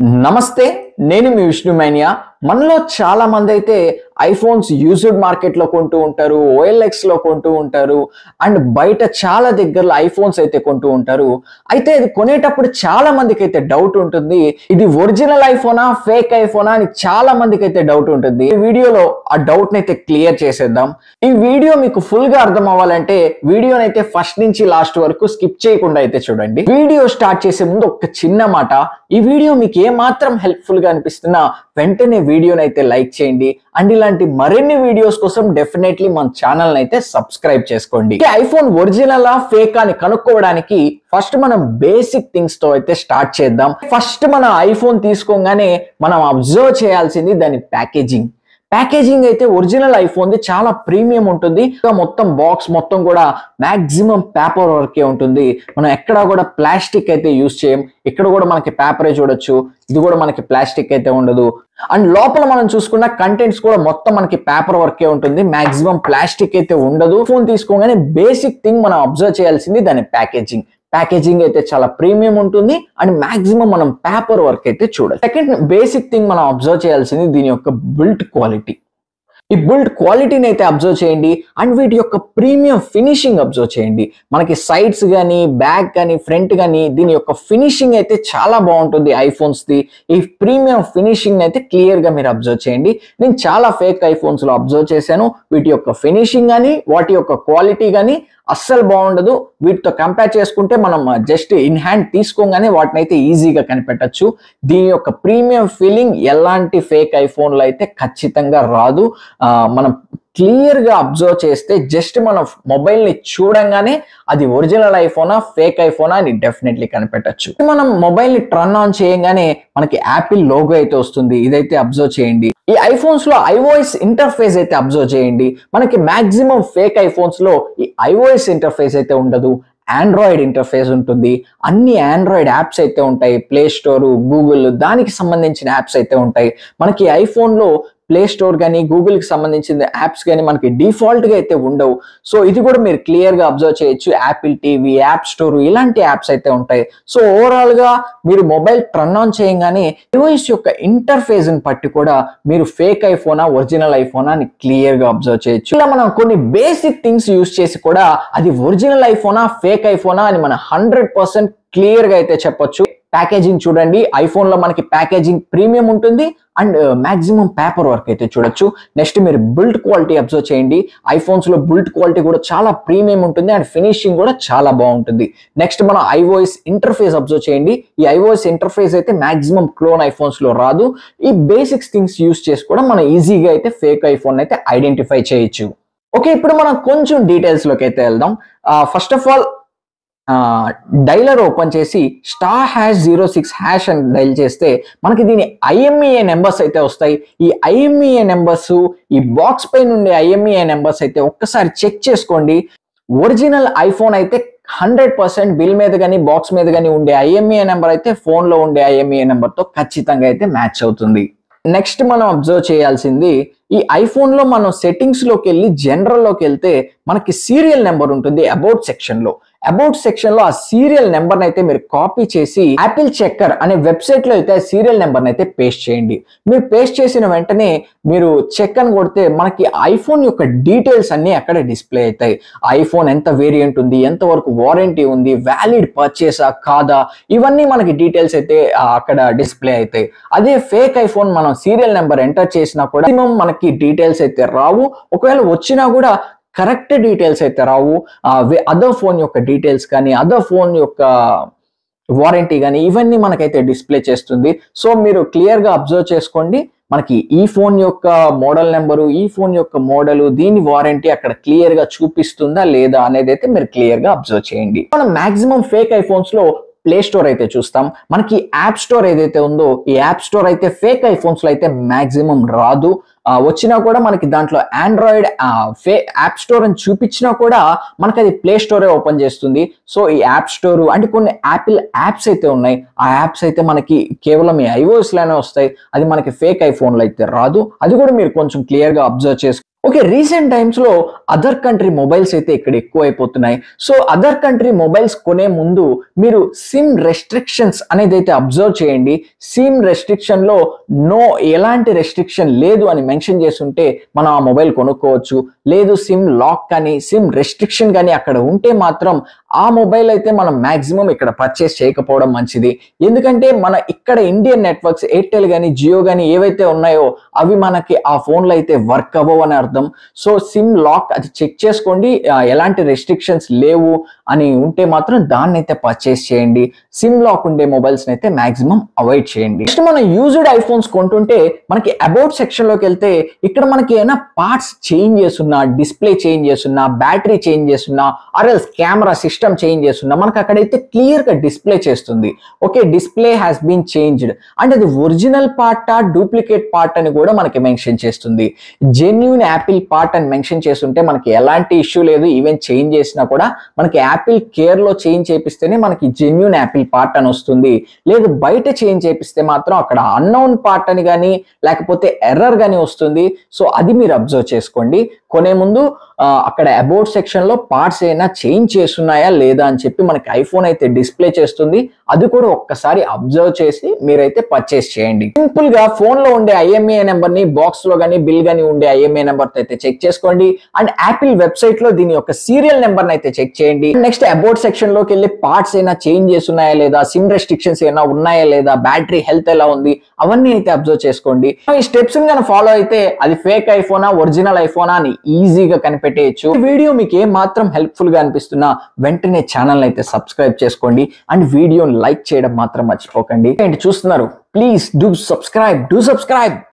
నమస్తే నేను మీ విష్ణు మేనియా మనలో చాలా మంది అయితే ఐఫోన్స్ యూజ్డ్ మార్కెట్ లో కొంటూ ఉంటారు ఓఎల్ఎక్స్ లో కొంటూ ఉంటారు అండ్ బయట చాలా దగ్గరలో ఐఫోన్స్ అయితే కొంటూ ఉంటారు అయితే ఇది కొనేటప్పుడు చాలా మందికి అయితే డౌట్ ఉంటుంది ఇది ఒరిజినల్ ఐఫోనా ఫేక్ ఐఫోనా అని చాలా మందికి అయితే డౌట్ ఉంటుంది ఈ వీడియోలో ఆ డౌట్ ని అయితే క్లియర్ చేసేద్దాం ఈ వీడియో మీకు ఫుల్ గా అర్థం అవ్వాలంటే వీడియోని అయితే ఫస్ట్ నుంచి లాస్ట్ వరకు స్కిప్ చేయకుండా అయితే చూడండి వీడియో స్టార్ట్ చేసే ముందు ఒక చిన్న మాట ఈ వీడియో మీకు ఏ మాత్రం హెల్ప్ఫుల్ గా అనిపిస్తున్నా వెంటనే వీడియోని అయితే లైక్ చేయండి అండ్ ఇలాంటి మరిన్ని వీడియోస్ కోసం డెఫినెట్లీ మన ఛానల్ అయితే సబ్స్క్రైబ్ చేసుకోండి ఈ ఐఫోన్ ఒరిజినల్ ఫేక్ అని కనుక్కోవడానికి ఫస్ట్ మనం బేసిక్ థింగ్స్ తో అయితే స్టార్ట్ చేద్దాం ఫస్ట్ మన ఐఫోన్ తీసుకోగానే మనం అబ్జర్వ్ చేయాల్సింది దాని ప్యాకేజింగ్ ప్యాకేజింగ్ అయితే ఒరిజినల్ ఐఫోన్ ది చాలా ప్రీమియం ఉంటుంది ఇంకా మొత్తం బాక్స్ మొత్తం కూడా మాక్సిమం పేపర్ వర్కే ఉంటుంది మనం ఎక్కడా కూడా ప్లాస్టిక్ అయితే యూస్ చేయం ఇక్కడ కూడా మనకి పేపరే చూడొచ్చు ఇది కూడా మనకి ప్లాస్టిక్ అయితే ఉండదు అండ్ లోపల మనం చూసుకున్న కంటెంట్స్ కూడా మొత్తం మనకి పేపర్ వర్కే ఉంటుంది మాక్సిమం ప్లాస్టిక్ అయితే ఉండదు ఫోన్ తీసుకోగానే బేసిక్ థింగ్ మనం అబ్జర్వ్ చేయాల్సింది దాని ప్యాకేజింగ్ ప్యాకేజింగ్ అయితే చాలా ప్రీమియం ఉంటుంది అండ్ మాక్సిమం మనం పేపర్ వర్క్ అయితే చూడాలి సెకండ్ బేసిక్ థింగ్ మనం అబ్జర్వ్ చేయాల్సింది దీని యొక్క బిల్ట్ క్వాలిటీ ఈ బిల్డ్ క్వాలిటీని అయితే అబ్జర్వ్ చేయండి అండ్ వీటి యొక్క ప్రీమియం ఫినిషింగ్ అబ్జర్వ్ చేయండి మనకి సైడ్స్ కానీ బ్యాక్ కానీ ఫ్రంట్ కానీ దీని యొక్క ఫినిషింగ్ అయితే చాలా బాగుంటుంది ఐఫోన్స్ ది ఈ ప్రీమియం ఫినిషింగ్ అయితే క్లియర్ గా మీరు అబ్జర్వ్ చేయండి నేను చాలా ఫేక్ ఐఫోన్స్ లో అబ్జర్వ్ చేశాను వీటి యొక్క ఫినిషింగ్ కానీ వాటి యొక్క క్వాలిటీ కానీ అస్సలు బాగుండదు వీటితో కంపేర్ చేసుకుంటే మనం జస్ట్ ఇన్ హ్యాండ్ తీసుకోగానే వాటిని అయితే ఈజీగా కనిపెట్టచ్చు దీని యొక్క ప్రీమియం ఫీలింగ్ ఎలాంటి ఫేక్ ఐఫోన్లో అయితే ఖచ్చితంగా రాదు ఆ, మనం క్లియర్ గా అబ్జర్వ్ చేస్తే జస్ట్ మన మొబైల్ ని చూడంగానే అది ఒరిజినల్ ఐఫోనా ఫేక్ ఐఫోనా అని డెఫినెట్లీ కనిపెట్టచ్చు మనం మొబైల్ ని టర్న్ ఆన్ చేయగానే మనకి యాపిల్ లోగో అయితే వస్తుంది ఇదైతే అబ్జర్వ్ చేయండి ఈ ఐఫోన్స్ లో ఐఓఎస్ ఇంటర్ఫేస్ అయితే అబ్జర్వ్ చేయండి మనకి మాక్సిమం ఫేక్ ఐఫోన్స్ లో ఈ ఐఓఎస్ ఇంటర్ఫేస్ అయితే ఉండదు ఆండ్రాయిడ్ ఇంటర్ఫేస్ ఉంటుంది అన్ని ఆండ్రాయిడ్ యాప్స్ అయితే ఉంటాయి ప్లే స్టోర్ గూగుల్ దానికి సంబంధించిన యాప్స్ అయితే ఉంటాయి మనకి ఐఫోన్లో ప్లే స్టోర్ కానీ గూగుల్కి సంబంధించిన యాప్స్ కానీ మనకి డిఫాల్ట్గా అయితే ఉండవు సో ఇది కూడా మీరు క్లియర్గా అబ్జర్వ్ చేయొచ్చు యాపిల్ టీవీ యాప్ స్టోర్ ఇలాంటి యాప్స్ అయితే ఉంటాయి సో ఓవరాల్గా మీరు మొబైల్ టర్న్ ఆన్ చేయగానే డివైస్ యొక్క ఇంటర్ఫేస్ని బట్టి కూడా మీరు ఫేక్ ఐఫోనా ఒరిజినల్ ఐఫోనా అని క్లియర్గా అబ్జర్వ్ చేయొచ్చు ఇలా మనం కొన్ని బేసిక్ థింగ్స్ యూస్ చేసి కూడా అది ఒరిజినల్ ఐఫోనా ఫేక్ ఐఫోనా అని మనం హండ్రెడ్ పర్సెంట్ క్లియర్గా అయితే చెప్పొచ్చు ప్యాకేజింగ్ చూడండి ఐఫోన్ లో మనకి ప్యాకేజింగ్ ప్రీమియం ఉంటుంది అండ్ మాక్సిమం పేపర్ వర్క్ అయితే చూడొచ్చు నెక్స్ట్ మీరు బిల్డ్ క్వాలిటీ అబ్జర్వ్ చేయండి ఐఫోన్స్ లో బిల్డ్ క్వాలిటీ కూడా చాలా ప్రీమియం ఉంటుంది అండ్ ఫినిషింగ్ కూడా చాలా బాగుంటుంది నెక్స్ట్ మనం ఐఓఎస్ ఇంటర్ఫేస్ అబ్జర్వ్ చేయండి ఈ ఐఓఎస్ ఇంటర్ఫేస్ అయితే మాక్సిమం క్లోన్ ఐఫోన్స్ లో రాదు ఈ బేసిక్స్ థింగ్స్ యూస్ చేసి కూడా మనం ఈజీగా అయితే ఫేక్ ఐఫోన్ అయితే ఐడెంటిఫై చేయొచ్చు ఓకే ఇప్పుడు మనం కొంచెం డీటెయిల్స్ లోకి అయితే వెళ్దాం first of all dialer open చేసి star hash zero six hash అని డైల్ చేస్తే మనకి దీని ఐఎంఈఏ నెంబర్స్ అయితే వస్తాయి ఈ ఐఎంఈఏ నెంబర్స్ ఈ బాక్స్ పైన ఉండే ఐఎంఈఏ నెంబర్స్ అయితే ఒక్కసారి చెక్ చేసుకోండి ఒరిజినల్ ఐఫోన్ అయితే హండ్రెడ్ పర్సెంట్ బిల్ మీద కానీ బాక్స్ మీద కానీ ఉండే ఐఎంఈఏ నెంబర్ అయితే phone లో ఉండే ఐఎంఈఏ నెంబర్తో ఖచ్చితంగా అయితే మ్యాచ్ అవుతుంది నెక్స్ట్ మనం అబ్జర్వ్ చేయాల్సింది ఈ ఐఫోన్ లో మనం సెట్టింగ్స్ లోకి వెళ్ళి జనరల్ లోకి వెళ్తే మనకి సీరియల్ నెంబర్ ఉంటుంది అబౌట్ సెక్షన్ లో అబౌట్ సెక్షన్ లో ఆ సీరియల్ నెంబర్ అయితే మీరు కాపీ చేసి యాపిల్ చెక్కర్ అనే వెబ్సైట్ లో అయితే ఆ సీరియల్ నెంబర్ అయితే పేస్ట్ చేయండి మీరు పేస్ట్ చేసిన వెంటనే మీరు చెక్ అని కొడితే మనకి ఐఫోన్ యొక్క డీటెయిల్స్ అన్ని అక్కడ డిస్ప్లే అవుతాయి ఐఫోన్ ఎంత వేరియంట్ ఉంది ఎంత వరకు వారంటీ ఉంది వ్యాలిడ్ పర్చేసా కాదా ఇవన్నీ మనకి డీటెయిల్స్ అయితే ఆ, అక్కడ డిస్ప్లే అవుతాయి అదే ఫేక్ ఐఫోన్ మనం సీరియల్ నెంబర్ ఎంటర్ చేసినా కూడా maximum మనకి డీటెయిల్స్ అయితే రావు ఒకవేళ వచ్చినా కూడా కరెక్ట్ డీటెయిల్స్ అయితే రావు అదర్ ఫోన్ యొక్క డీటెయిల్స్ కానీ అదర్ ఫోన్ యొక్క వారంటీ కానీ ఇవన్నీ మనకైతే డిస్ప్లే చేస్తుంది సో మీరు క్లియర్గా అబ్జర్వ్ చేసుకోండి మనకి ఈ ఫోన్ యొక్క మోడల్ నెంబరు ఈ ఫోన్ యొక్క మోడల్ దీని వారంటీ అక్కడ క్లియర్ గా చూపిస్తుందా లేదా అనేది అయితే మీరు క్లియర్ గా అబ్జర్వ్ చేయండి మనం మాక్సిమం ఫేక్ ఐఫోన్స్ లో ప్లే స్టోర్ అయితే చూస్తాం మనకి యాప్ స్టోర్ ఏదైతే ఉందో ఈ యాప్ స్టోర్ అయితే ఫేక్ ఐఫోన్స్ లో అయితే మాక్సిమం రాదు ఆ, వచ్చినా కూడా మనకి దాంట్లో ఆండ్రాయిడ్ ఫే యాప్ స్టోర్ అని చూపించినా కూడా మనకి అది ప్లే స్టోరే ఓపెన్ చేస్తుంది సో ఈ యాప్ స్టోర్ అంటే కొన్ని యాపిల్ యాప్స్ అయితే ఉన్నాయి ఆ యాప్స్ అయితే మనకి కేవలం ఈ ఐఓఎస్ లోనే వస్తాయి అది మనకి ఫేక్ ఐఫోన్లో అయితే రాదు అది కూడా మీరు కొంచెం క్లియర్ గా అబ్జర్వ్ చేసుకో ఓకే రీసెంట్ టైమ్స్ లో అదర్ కంట్రీ మొబైల్స్ అయితే ఇక్కడ ఎక్కువ అయిపోతున్నాయి సో అదర్ కంట్రీ మొబైల్స్ కొనే ముందు మీరు సిమ్ రెస్ట్రిక్షన్స్ అనేది అయితే అబ్జర్వ్ చేయండి సిమ్ రెస్ట్రిక్షన్ లో నో ఎలాంటి రెస్ట్రిక్షన్ లేదు అని మెన్షన్ చేస్తుంటే మనం ఆ మొబైల్ కొనుక్కోవచ్చు లేదు సిమ్ లాక్ కానీ సిమ్ రెస్ట్రిక్షన్ కానీ అక్కడ ఉంటే మాత్రం ఆ మొబైల్ అయితే మనం మాక్సిమం ఇక్కడ పర్చేస్ చేయకపోవడం మంచిది ఎందుకంటే మన ఇక్కడ ఇండియన్ నెట్వర్క్స్ ఎయిర్టెల్ కానీ జియో కానీ ఏవైతే ఉన్నాయో అవి మనకి ఆ ఫోన్లో అయితే వర్క్ అవ్వవు అని అర్థం సో సిమ్ లాక్ అది చెక్ చేసుకోండి ఆ, ఎలాంటి రెస్ట్రిక్షన్స్ లేవు అని ఉంటే మాత్రం దాన్ని అయితే పర్చేస్ చేయండి సిమ్ లాక్ ఉండే మొబైల్స్ అయితే మాక్సిమం అవాయిడ్ చేయండి నెక్స్ట్ మనం యూజ్డ్ ఐఫోన్స్ కొంటుంటే మనకి అబౌట్ సెక్షన్ లోకి వెళ్తే ఇక్కడ మనకి ఏమైనా పార్ట్స్ చేంజ్ చేస్తున్నా డిస్ప్లే చేంజ్ చేస్తున్నా బ్యాటరీ చేంజ్ చేస్తున్నా ఆర్ఎల్స్ కెమెరా సిస్టమ్ చేంజ్ చేస్తున్నా మనకి అక్కడైతే క్లియర్ గా డిస్ప్లే చేస్తుంది okay display has been changed అంటే అది ఒరిజినల్ పార్టా డూప్లికేట్ పార్ట్ అని కూడా మనకి మెన్షన్ చేస్తుంది జెన్యున్ యాపిల్ పార్ట్ అని మెన్షన్ చేస్తుంటే మనకి ఎలాంటి ఇష్యూ లేదు ఈవెన్ చేంజ్ చేసినా కూడా మనకి యాపిల్ కేర్ లో చేంజ్ చేపిస్తేనే మనకి జెన్యున్ యాపిల్ పార్ట్ అని వస్తుంది లేదు బయట చేంజ్ చేపిస్తే మాత్రం అక్కడ అన్నౌన్ పార్ట్ అని కానీ లేకపోతే ఎర్రర్ కానీ వస్తుంది సో అది మీరు అబ్జర్వ్ చేసుకోండి కొనే ముందు ఆ, అక్కడ అబౌట్ సెక్షన్ లో పార్ట్స్ ఏమైనా చేంజ్ చేస్తున్నాయా లేదా అని చెప్పి మనకి ఐఫోన్ అయితే డిస్ప్లే చేస్తుంది అది కూడా ఒక్కసారి అబ్జర్వ్ చేసి మీరైతే పర్చేస్ చేయండి సింపుల్ గా ఫోన్ లో ఉండే ఐఎంఏ నెంబర్ ని బాక్స్ లో గానీ బిల్ గానీ ఉండే ఐఎంఏ నెంబర్ అయితే చెక్ చేసుకోండి అండ్ యాపిల్ వెబ్సైట్ లో దీని యొక్క సీరియల్ నెంబర్ అయితే చెక్ చేయండి నెక్స్ట్ అబౌట్ సెక్షన్ లోకి వెళ్ళి పార్ట్స్ అయినా చేంజ్ చేస్తున్నాయా లేదా సిమ్ రెస్ట్రిక్షన్స్ ఏమైనా ఉన్నాయా లేదా బ్యాటరీ హెల్త్ ఎలా ఉంది అవన్నీ అయితే అబ్జర్వ్ చేసుకోండి ఈ స్టెప్స్ కానీ ఫాలో అయితే అది ఫేక్ ఐఫోనా ఒరిజినల్ ఐఫోనా అని ఈజీగా కనిపెట్టేయచ్చు ఈ వీడియో మీకు ఏం మాత్రం హెల్ప్ఫుల్ గా అనిపిస్తున్నా వెంటనే ఛానల్ అయితే సబ్స్క్రైబ్ చేసుకోండి అండ్ వీడియోని లైక్ చేయడం మాత్రం మర్చిపోకండి ఏంటి చూస్తున్నారు please do subscribe do subscribe